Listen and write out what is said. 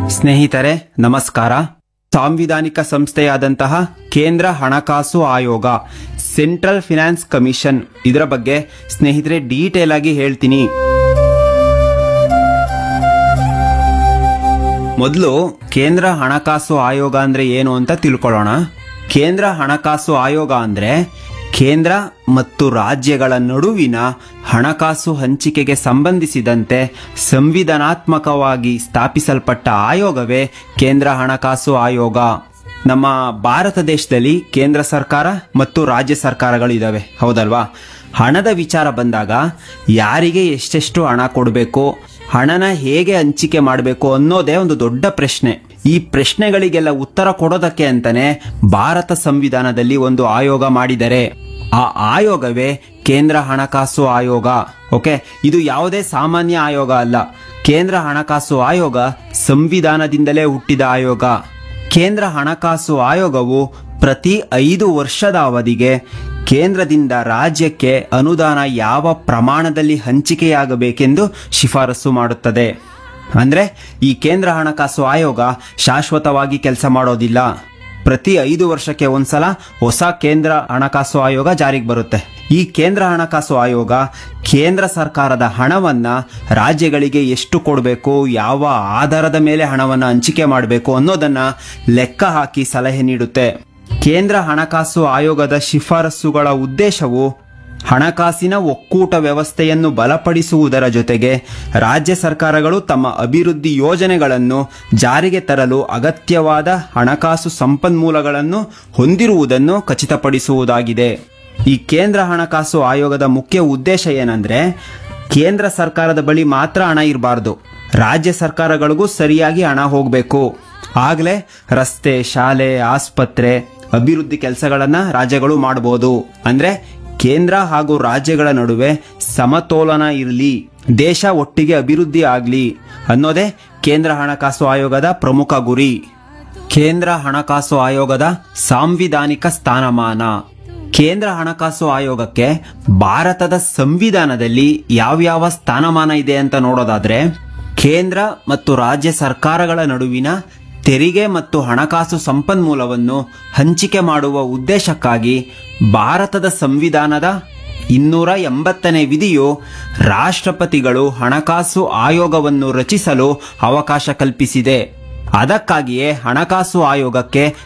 ಸ್ನೇಹಿತರೆ ನಮಸ್ಕಾರ ಸಾಂವಿಧಾನಿಕ ಸಂಸ್ಥೆಯಾದಂತಹ ಕೇಂದ್ರ ಹಣಕಾಸು ಆಯೋಗ ಸೆಂಟ್ರಲ್ ಫಿನಾನ್ಸ್ ಕಮಿಷನ್ ಇದರ ಬಗ್ಗೆ ಸ್ನೇಹಿತರೆ ಡೀಟೇಲ್ ಆಗಿ ಹೇಳ್ತೀನಿ ಮೊದಲು ಕೇಂದ್ರ ಹಣಕಾಸು ಆಯೋಗ ಅಂದ್ರೆ ಏನು ಅಂತ ತಿಳ್ಕೊಳ್ಳೋಣ ಕೇಂದ್ರ ಹಣಕಾಸು ಆಯೋಗ ಅಂದ್ರೆ ಕೇಂದ್ರ ಮತ್ತು ರಾಜ್ಯಗಳ ನಡುವಿನ ಹಣಕಾಸು ಹಂಚಿಕೆಗೆ ಸಂಬಂಧಿಸಿದಂತೆ ಸಂವಿಧಾನಾತ್ಮಕವಾಗಿ ಸ್ಥಾಪಿಸಲ್ಪಟ್ಟ ಆಯೋಗವೇ ಕೇಂದ್ರ ಹಣಕಾಸು ಆಯೋಗ ನಮ್ಮ ಭಾರತ ದೇಶದಲ್ಲಿ ಕೇಂದ್ರ ಸರ್ಕಾರ ಮತ್ತು ರಾಜ್ಯ ಸರ್ಕಾರಗಳು ಇದಾವೆ ಹೌದಲ್ವಾ ಹಣದ ವಿಚಾರ ಬಂದಾಗ ಯಾರಿಗೆ ಎಷ್ಟೆಷ್ಟು ಹಣ ಕೊಡಬೇಕು ಹಣನ ಹೇಗೆ ಹಂಚಿಕೆ ಮಾಡಬೇಕು ಅನ್ನೋದೇ ಒಂದು ದೊಡ್ಡ ಪ್ರಶ್ನೆ ಈ ಪ್ರಶ್ನೆಗಳಿಗೆಲ್ಲ ಉತ್ತರ ಕೊಡೋದಕ್ಕೆ ಅಂತಾನೆ ಭಾರತ ಸಂವಿಧಾನದಲ್ಲಿ ಒಂದು ಆಯೋಗ ಮಾಡಿದರೆ ಆ ಆಯೋಗವೇ ಕೇಂದ್ರ ಹಣಕಾಸು ಆಯೋಗ ಓಕೆ ಇದು ಯಾವುದೇ ಸಾಮಾನ್ಯ ಆಯೋಗ ಅಲ್ಲ ಕೇಂದ್ರ ಹಣಕಾಸು ಆಯೋಗ ಸಂವಿಧಾನದಿಂದಲೇ ಹುಟ್ಟಿದ ಆಯೋಗ ಕೇಂದ್ರ ಹಣಕಾಸು ಆಯೋಗವು ಪ್ರತಿ ಐದು ವರ್ಷದ ಅವಧಿಗೆ ಕೇಂದ್ರದಿಂದ ರಾಜ್ಯಕ್ಕೆ ಅನುದಾನ ಯಾವ ಪ್ರಮಾಣದಲ್ಲಿ ಹಂಚಿಕೆಯಾಗಬೇಕೆಂದು ಶಿಫಾರಸು ಮಾಡುತ್ತದೆ ಅಂದ್ರೆ ಈ ಕೇಂದ್ರ ಹಣಕಾಸು ಆಯೋಗ ಶಾಶ್ವತವಾಗಿ ಕೆಲಸ ಮಾಡೋದಿಲ್ಲ ಪ್ರತಿ ಐದು ವರ್ಷಕ್ಕೆ ಒಂದ್ಸಲ ಹೊಸ ಕೇಂದ್ರ ಹಣಕಾಸು ಆಯೋಗ ಜಾರಿಗೆ ಬರುತ್ತೆ ಈ ಕೇಂದ್ರ ಹಣಕಾಸು ಆಯೋಗ ಕೇಂದ್ರ ಸರ್ಕಾರದ ಹಣವನ್ನ ರಾಜ್ಯಗಳಿಗೆ ಎಷ್ಟು ಕೊಡಬೇಕು ಯಾವ ಆಧಾರದ ಮೇಲೆ ಹಣವನ್ನ ಹಂಚಿಕೆ ಮಾಡಬೇಕು ಅನ್ನೋದನ್ನ ಲೆಕ್ಕ ಹಾಕಿ ಸಲಹೆ ನೀಡುತ್ತೆ ಕೇಂದ್ರ ಹಣಕಾಸು ಆಯೋಗದ ಶಿಫಾರಸುಗಳ ಉದ್ದೇಶವು ಹಣಕಾಸಿನ ಒಕ್ಕೂಟ ವ್ಯವಸ್ಥೆಯನ್ನು ಬಲಪಡಿಸುವುದರ ಜೊತೆಗೆ ರಾಜ್ಯ ಸರ್ಕಾರಗಳು ತಮ್ಮ ಅಭಿವೃದ್ಧಿ ಯೋಜನೆಗಳನ್ನು ಜಾರಿಗೆ ತರಲು ಅಗತ್ಯವಾದ ಹಣಕಾಸು ಸಂಪನ್ಮೂಲಗಳನ್ನು ಹೊಂದಿರುವುದನ್ನು ಖಚಿತಪಡಿಸುವುದಾಗಿದೆ ಈ ಕೇಂದ್ರ ಹಣಕಾಸು ಆಯೋಗದ ಮುಖ್ಯ ಉದ್ದೇಶ ಏನಂದ್ರೆ ಕೇಂದ್ರ ಸರ್ಕಾರದ ಬಳಿ ಮಾತ್ರ ಹಣ ಇರಬಾರ್ದು ರಾಜ್ಯ ಸರ್ಕಾರಗಳಿಗೂ ಸರಿಯಾಗಿ ಹಣ ಹೋಗಬೇಕು ಆಗಲೇ ರಸ್ತೆ ಶಾಲೆ ಆಸ್ಪತ್ರೆ ಅಭಿವೃದ್ಧಿ ಕೆಲಸಗಳನ್ನ ರಾಜ್ಯಗಳು ಮಾಡಬಹುದು ಅಂದ್ರೆ ಕೇಂದ್ರ ಹಾಗೂ ರಾಜ್ಯಗಳ ನಡುವೆ ಸಮತೋಲನ ಇರಲಿ ದೇಶ ಒಟ್ಟಿಗೆ ಅಭಿವೃದ್ಧಿ ಆಗಲಿ ಅನ್ನೋದೇ ಕೇಂದ್ರ ಹಣಕಾಸು ಆಯೋಗದ ಪ್ರಮುಖ ಗುರಿ ಕೇಂದ್ರ ಹಣಕಾಸು ಆಯೋಗದ ಸಾಂವಿಧಾನಿಕ ಸ್ಥಾನಮಾನ ಕೇಂದ್ರ ಹಣಕಾಸು ಆಯೋಗಕ್ಕೆ ಭಾರತದ ಸಂವಿಧಾನದಲ್ಲಿ ಯಾವ್ಯಾವ ಸ್ಥಾನಮಾನ ಇದೆ ಅಂತ ನೋಡೋದಾದ್ರೆ ಕೇಂದ್ರ ಮತ್ತು ರಾಜ್ಯ ಸರ್ಕಾರಗಳ ನಡುವಿನ ತೆರಿಗೆ ಮತ್ತು ಹಣಕಾಸು ಸಂಪನ್ಮೂಲವನ್ನು ಹಂಚಿಕೆ ಮಾಡುವ ಉದ್ದೇಶಕ್ಕಾಗಿ ಭಾರತದ ಸಂವಿಧಾನದ ಇನ್ನೂರ ಎಂಬತ್ತನೇ ವಿಧಿಯು ರಾಷ್ಟ್ರಪತಿಗಳು ಹಣಕಾಸು ಆಯೋಗವನ್ನು ರಚಿಸಲು ಅವಕಾಶ ಕಲ್ಪಿಸಿದೆ ಅದಕ್ಕಾಗಿಯೇ ಹಣಕಾಸು ಆಯೋಗಕ್ಕೆ